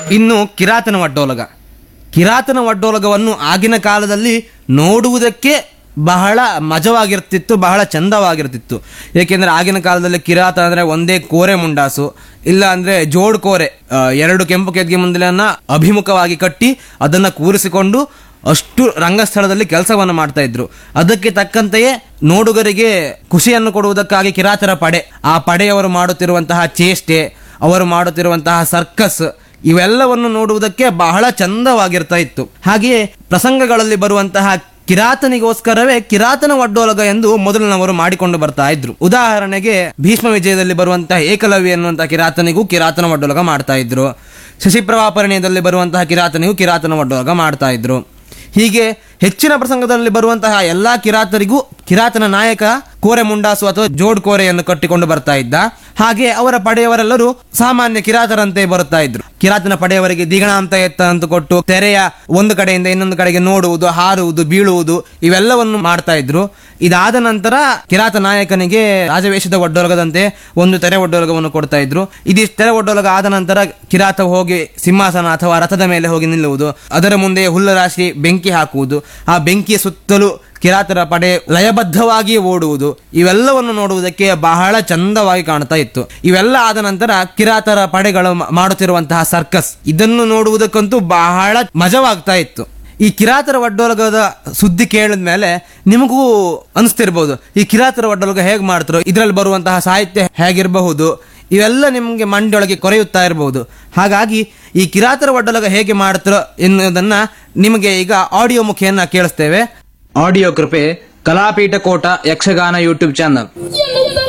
ಇನ್ನು ಕಿರಾತನ ವಡ್ಡೋಲಗ ಕಿರಾತನ ವಡ್ಡೋಲಗವನ್ನು ಆಗಿನ ಕಾಲದಲ್ಲಿ ನೋಡುವುದಕ್ಕೆ ಬಹಳ ಮಜವಾಗಿರ್ತಿತ್ತು ಬಹಳ ಚಂದವಾಗಿರ್ತಿತ್ತು ಏಕೆಂದರೆ ಆಗಿನ ಕಾಲದಲ್ಲಿ ಕಿರಾತ ಅಂದರೆ ಒಂದೇ ಕೋರೆ ಮುಂಡಾಸು ಇಲ್ಲ ಅಂದರೆ ಜೋಡ್ ಕೋರೆ ಆ, ಎರಡು ಕೆಂಪು ಕೆದ್ಗೆ ಮುಂದಲನ್ನ ಅಭಿಮುಖವಾಗಿ ಕಟ್ಟಿ ಅದನ್ನು ಕೂರಿಸಿಕೊಂಡು ಅಷ್ಟು ರಂಗಸ್ಥಳದಲ್ಲಿ ಕೆಲಸವನ್ನು ಮಾಡ್ತಾ ಇದ್ರು ಅದಕ್ಕೆ ತಕ್ಕಂತೆಯೇ ನೋಡುಗರಿಗೆ ಖುಷಿಯನ್ನು ಕೊಡುವುದಕ್ಕಾಗಿ ಕಿರಾತರ ಪಡೆ ಆ ಪಡೆಯವರು ಮಾಡುತ್ತಿರುವಂತಹ ಚೇಷ್ಟೆ ಅವರು ಮಾಡುತ್ತಿರುವಂತಹ ಸರ್ಕಸ್ ಇವೆಲ್ಲವನ್ನು ನೋಡುವುದಕ್ಕೆ ಬಹಳ ಚಂದವಾಗಿರ್ತಾ ಇತ್ತು ಹಾಗೆಯೇ ಪ್ರಸಂಗಗಳಲ್ಲಿ ಬರುವಂತಹ ಕಿರಾತನಿಗೋಸ್ಕರವೇ ಕಿರಾತನ ಒಡ್ಡೋಲಗ ಎಂದು ಮೊದಲಿನವರು ಮಾಡಿಕೊಂಡು ಬರ್ತಾ ಇದ್ರು ಉದಾಹರಣೆಗೆ ಭೀಷ್ಮ ವಿಜಯದಲ್ಲಿ ಬರುವಂತಹ ಏಕಲವ್ಯ ಎನ್ನುವಂತಹ ಕಿರಾತನಿಗೂ ಕಿರಾತನ ಒಡ್ಡೋಲಗ ಮಾಡ್ತಾ ಇದ್ರು ಶಶಿಪ್ರಭಾಪರಣಯದಲ್ಲಿ ಬರುವಂತಹ ಕಿರಾತನಿಗೂ ಕಿರಾತನ ಒಡ್ಡೋಲಗ ಮಾಡ್ತಾ ಇದ್ರು ಹೀಗೆ ಹೆಚ್ಚಿನ ಪ್ರಸಂಗದಲ್ಲಿ ಬರುವಂತಹ ಎಲ್ಲಾ ಕಿರಾತರಿಗೂ ಕಿರಾತನ ನಾಯಕ ಕೋರೆ ಮುಂಡಾಸು ಅಥವಾ ಜೋಡ್ ಕೋರೆಯನ್ನು ಕಟ್ಟಿಕೊಂಡು ಬರ್ತಾ ಇದ್ದ ಹಾಗೆ ಅವರ ಪಡೆಯವರೆಲ್ಲರೂ ಸಾಮಾನ್ಯ ಕಿರಾತರಂತೆ ಬರುತ್ತಾ ಇದ್ರು ಕಿರಾತನ ಪಡೆಯವರಿಗೆ ದಿಗಣ ಅಂತ ಎತ್ತ ಅಂತ ಕೊಟ್ಟು ತೆರೆಯ ಒಂದು ಕಡೆಯಿಂದ ಇನ್ನೊಂದು ಕಡೆಗೆ ನೋಡುವುದು ಹಾರುವುದು ಬೀಳುವುದು ಇವೆಲ್ಲವನ್ನು ಮಾಡ್ತಾ ಇದ್ರು ಇದಾದ ನಂತರ ಕಿರಾತ ನಾಯಕನಿಗೆ ರಾಜವೇಷದ ಒಡ್ಡೊಲಗದಂತೆ ಒಂದು ತೆರೆ ಒಡ್ಡೊಲಗವನ್ನು ಕೊಡ್ತಾ ಇದ್ರು ಇದಿಷ್ಟು ತೆರೆ ಒಡ್ಡೊಲಗ ಆದ ನಂತರ ಕಿರಾತ ಹೋಗಿ ಸಿಂಹಾಸನ ಅಥವಾ ರಥದ ಮೇಲೆ ಹೋಗಿ ನಿಲ್ಲುವುದು ಅದರ ಮುಂದೆ ಹುಲ್ಲರಾಶಿ ಬೆಂಕಿ ಹಾಕುವುದು ಆ ಬೆಂಕಿಯ ಸುತ್ತಲೂ ಕಿರಾತರ ಪಡೆ ಲಯಬದ್ಧವಾಗಿ ಓಡುವುದು ಇವೆಲ್ಲವನ್ನು ನೋಡುವುದಕ್ಕೆ ಬಹಳ ಚಂದವಾಗಿ ಕಾಣ್ತಾ ಇತ್ತು ಇವೆಲ್ಲ ಆದ ನಂತರ ಕಿರಾತರ ಪಡೆಗಳು ಮ- ಮಾಡುತ್ತಿರುವಂತಹ ಸರ್ಕಸ್ ಇದನ್ನು ನೋಡುವುದಕ್ಕಂತೂ ಬಹಳ ಮಜವಾಗ್ತಾ ಇತ್ತು ಈ ಕಿರಾತರ ಒಡ್ಡೋಲಗದ ಸುದ್ದಿ ಕೇಳಿದ ಮೇಲೆ ನಿಮಗೂ ಅನಿಸ್ತಿರ್ಬೋದು ಈ ಕಿರಾತರ ಒಡ್ಡೋಲಗ ಹೇಗೆ ಮಾಡ್ತಾರೋ ಇದರಲ್ಲಿ ಬರುವಂತಹ ಸಾಹಿತ್ಯ ಹೇಗಿರಬಹುದು ಇವೆಲ್ಲ ನಿಮಗೆ ಮಂಡಿಯೊಳಗೆ ಕೊರೆಯುತ್ತಾ ಇರಬಹುದು ಹಾಗಾಗಿ ಈ ಕಿರಾತರ ಒಡ್ಡೋಲಗ ಹೇಗೆ ಮಾಡ್ತಾರೋ ಎನ್ನುವುದನ್ನ ನಿಮಗೆ ಈಗ ಆಡಿಯೋ ಮುಖೇನ ಕೇಳಿಸ್ತೇವೆ ಆಡಿಯೋ ಕೃಪೆ ಕಲಾಪೀಠ ಕೋಟ ಯಕ್ಷಗಾನ ಯೂಟ್ಯೂಬ್ ಚಾನಲ್ ಎನ್ನುತ್ತ